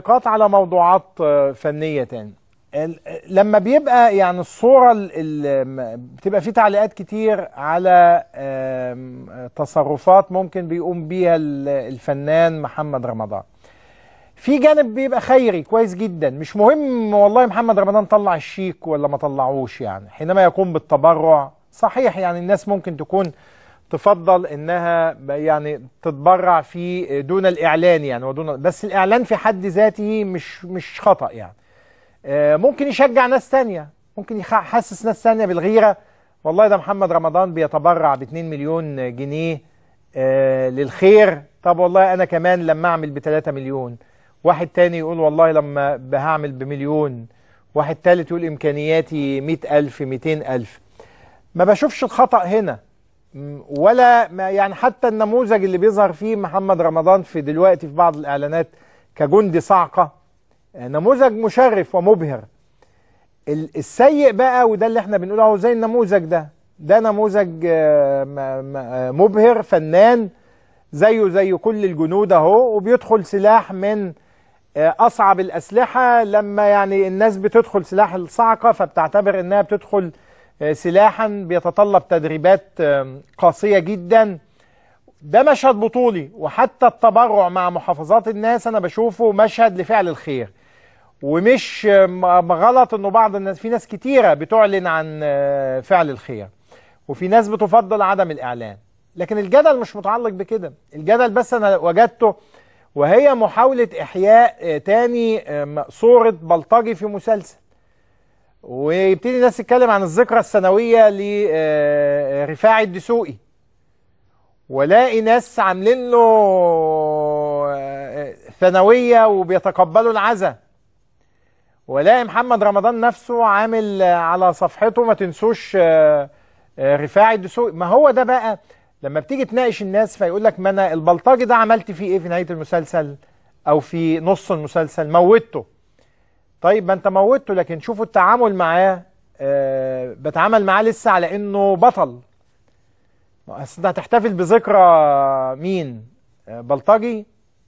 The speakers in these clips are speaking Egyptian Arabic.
تعليقات على موضوعات آه، فنيه تاني ال- لما بيبقى يعني الصوره ال- ال- بتبقى في تعليقات كتير على آم، تصرفات ممكن بيقوم بيها ال- الفنان محمد رمضان في جانب بيبقى خيري كويس جدا مش مهم والله محمد رمضان طلع الشيك ولا ما طلعوش يعني حينما يقوم بالتبرع صحيح يعني الناس ممكن تكون تفضل انها ب- يعني تتبرع في دون الاعلان يعني ودون بس الاعلان في حد ذاته مش مش خطأ يعني آه، ممكن يشجع ناس تانية ممكن يخ- يحسس ناس تانية بالغيرة والله ده محمد رمضان بيتبرع ب 2 مليون جنيه آه، للخير طب والله انا كمان لما اعمل ب 3 مليون واحد تاني يقول والله لما هعمل بمليون واحد تالت يقول امكانياتي 100000 200000 ما بشوفش الخطأ هنا م، ولا ما يعني حتى النموذج اللي بيظهر فيه محمد رمضان في دلوقتي في بعض الاعلانات كجندي صاعقه آه، نموذج مشرف ومبهر ال- السيء بقى وده اللي احنا بنقوله اهو زي النموذج ده ده نموذج آه، م- م- آه، مبهر فنان زيه زي كل الجنود اهو وبيدخل سلاح من آه، اصعب الاسلحه لما يعني الناس بتدخل سلاح الصعقه فبتعتبر انها بتدخل آه، سلاحا بيتطلب تدريبات آم، قاسيه جدا ده مشهد بطولي وحتى التبرع مع محافظات الناس انا بشوفه مشهد لفعل الخير ومش آم، غلط انه بعض الناس في ناس كتيره بتعلن عن آه، فعل الخير وفي ناس بتفضل عدم الاعلان لكن الجدل مش متعلق بكده الجدل بس انا وجدته وهي محاولة إحياء آه، تاني آم، صورة بلطجي في مسلسل ويبتدي الناس تتكلم عن الذكرى السنوية لرفاعي الدسوقي ولاقي ناس عاملين له آه، ثانوية وبيتقبلوا العزا ولاقي محمد رمضان نفسه عامل آه، على صفحته ما تنسوش آه، آه، رفاعي الدسوقي ما هو ده بقى لما بتيجي تناقش الناس فيقول لك ما انا البلطجي ده عملت فيه ايه في نهايه المسلسل او في نص المسلسل موته طيب ما انت موته لكن شوفوا التعامل معاه آه بتعامل معاه لسه على انه بطل ما أصل انت هتحتفل بذكرى مين آه بلطجي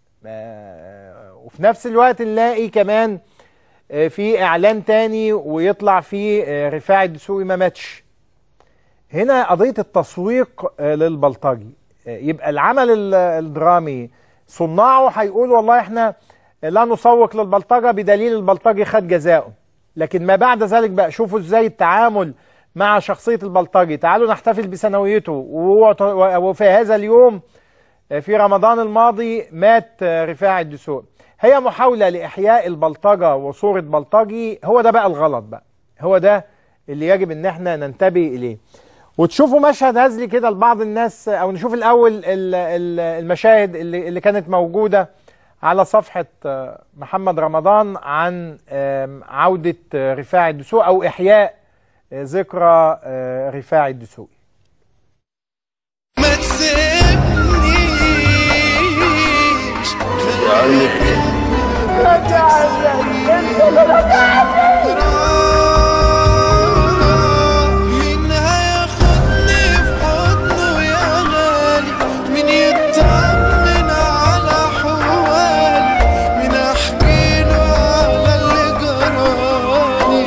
آه وفي نفس الوقت نلاقي كمان آه في اعلان تاني ويطلع فيه آه رفاعي الدسوقي ما ماتش هنا قضية التسويق آه، للبلطجي آه، يبقى العمل ال- الدرامي صناعه هيقول والله احنا لا نسوق للبلطجة بدليل البلطجي خد جزاؤه لكن ما بعد ذلك بقى شوفوا ازاي التعامل مع شخصية البلطجي تعالوا نحتفل بسنويته وهو- وفي هذا اليوم آه، في رمضان الماضي مات آه، رفاعي الدسوق هي محاولة لإحياء البلطجة وصورة بلطجي هو ده بقى الغلط بقى هو ده اللي يجب ان احنا ننتبه اليه وتشوفوا مشهد هزلي كده لبعض الناس او نشوف الاول ال- ال- المشاهد اللي, اللي كانت موجوده على صفحه آه، محمد رمضان عن آم، عوده آه، رفاعي الدسوقي او احياء آه، ذكرى آه، رفاعي الدسوقي ما تسيبنيش مين هياخدني في حضنه يا غالي مين يطمن على حوالي مين احكي له على اللي جرالي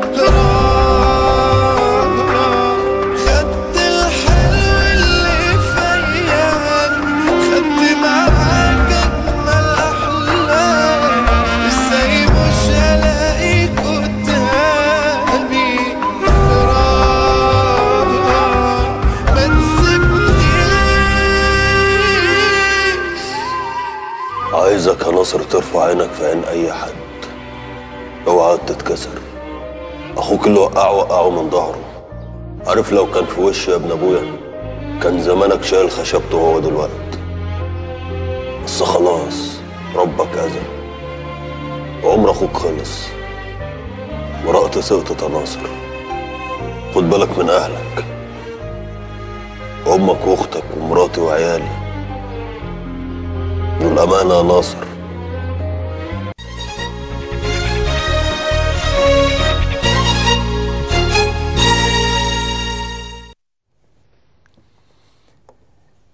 راح راح خدت الحلو اللي فياني خدت معاك اجمل احلام ازاي مش هلاقيك قدامي راح ما تسيبنيش عايزك يا ناصر ترفع عينك في عين اي حد اوعى تتكسر اخوك اللي وقعه وقعه من ظهره عارف لو كان في وشي يا ابن ابويا كان زمانك شايل خشبته هو دلوقتي بس خلاص ربك اذن وعمر اخوك خلص ورقت سقطت يا ناصر خد بالك من اهلك امك واختك ومراتي وعيالي دول امانه يا ناصر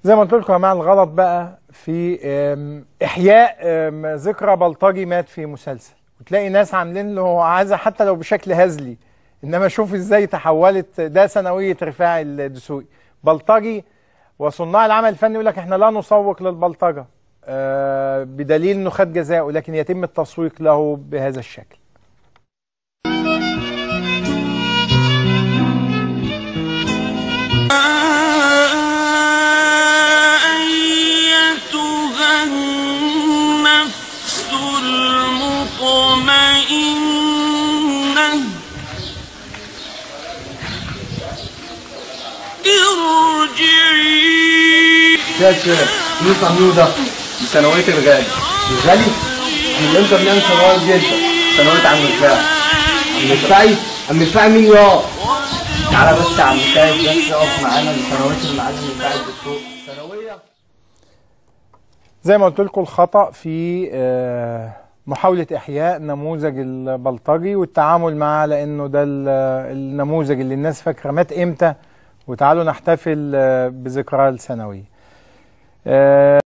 زي ما قلت لكم يا جماعه الغلط بقى في آم، احياء آم، ذكرى بلطجي مات في مسلسل وتلاقي ناس عاملين له عايزه حتى لو بشكل هزلي انما شوف ازاي تحولت ده ثانويه رفاعي الدسوقي بلطجي وصناع العمل الفني يقول لك احنا لا نسوق للبلطجه آه، بدليل انه خد جزاءه لكن يتم التسويق له بهذا الشكل أيتها النفس المطمئنة ارجعي شاشة مين صاحبه ده؟ دي ثانوية الغالي غالي؟ من امتى بنعمل ثانوية جدا؟ ثانوية عم الفاعل عم الفاعل؟ عم الفاعل مين يا؟ تعالى بس يا عم سيد بس اقف معانا لثانوية المعلم الفاعل بالسوق ثانوية زي ما قلت لكم الخطأ في آه، محاولة إحياء نموذج البلطجي والتعامل معاه لأنه ده ال- النموذج اللي الناس فاكرة مات إمتى وتعالوا نحتفل آه، بذكرى السنوية. آه،